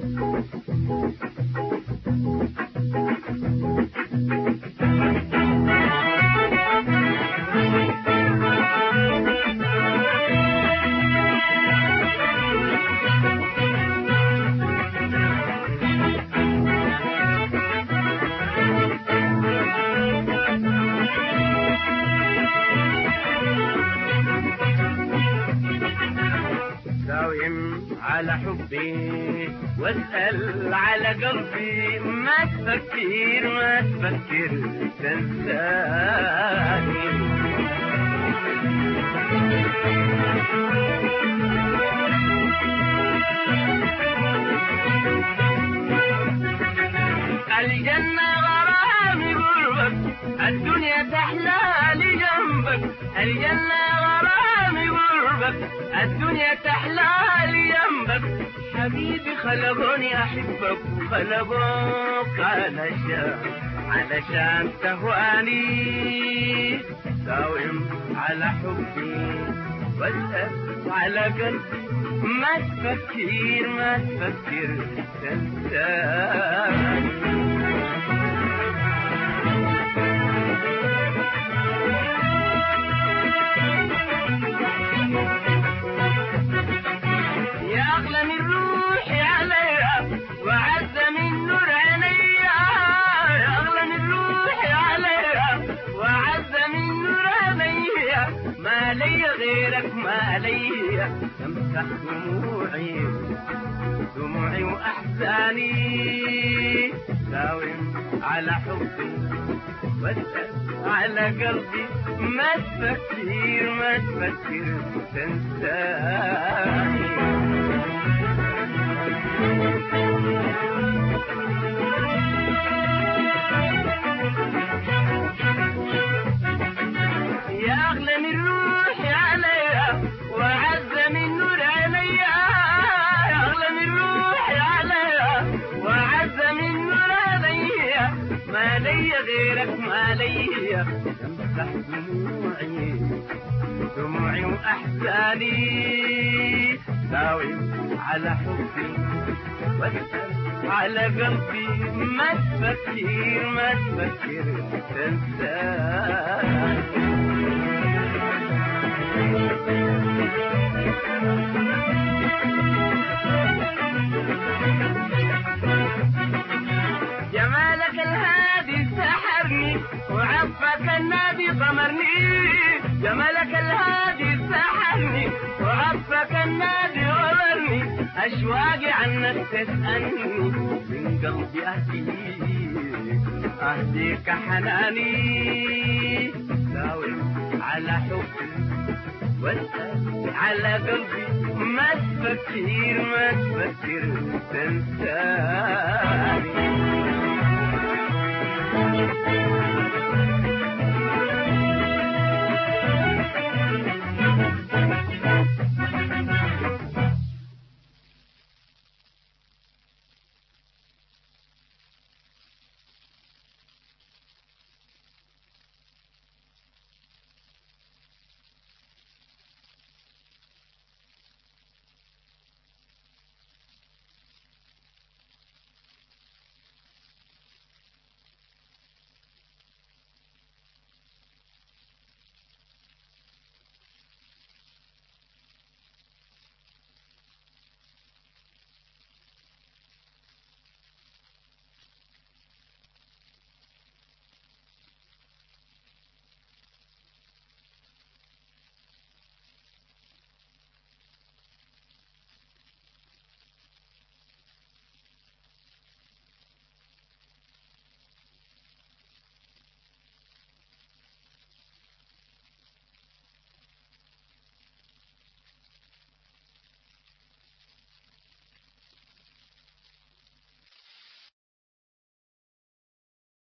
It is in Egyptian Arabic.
داوم على حبي واسأل على قلبي ما تفكر ما تفكر تنساني الجنة غرامي قربك الدنيا تحلى لي جنبك الجنة غرامي قربك الدنيا تحلى لي جنبك حبيبي خلقوني أحبك وخلقوك علشان علشان تهواني داوم على حبي واسأل على قلبي ما تفكر ما تفكر تنساني يا أغلى من روحي عليها وعز من نور عينيها يا أغلى من روحي عليها وعز من نور عينيها ما لي غيرك ما لي تمسح دموعي دموعي وأحزاني داوم على حبي واسأل على قلبي ما تفكر ما تفكر تنساني يا أغلى من روحي عليها وعز من نور عينيها يا أغلى من روحي عليها وعز من نور عينيها ما لي غيرك ما لي تمسح دموعي دموعي وأحزاني داوم على حبي واسأل على قلبي ما تفكر ما تفكر تنساني جمالك الهادي سحرني وعفك النادي غمرني جمالك الهادي سحرني وعفك النادي غمرني أشواقي عنك تسألني من قلبي أهديك أهديك حناني داوم على حبي واسأل على قلبي ما تفكر ما تفكر تنساني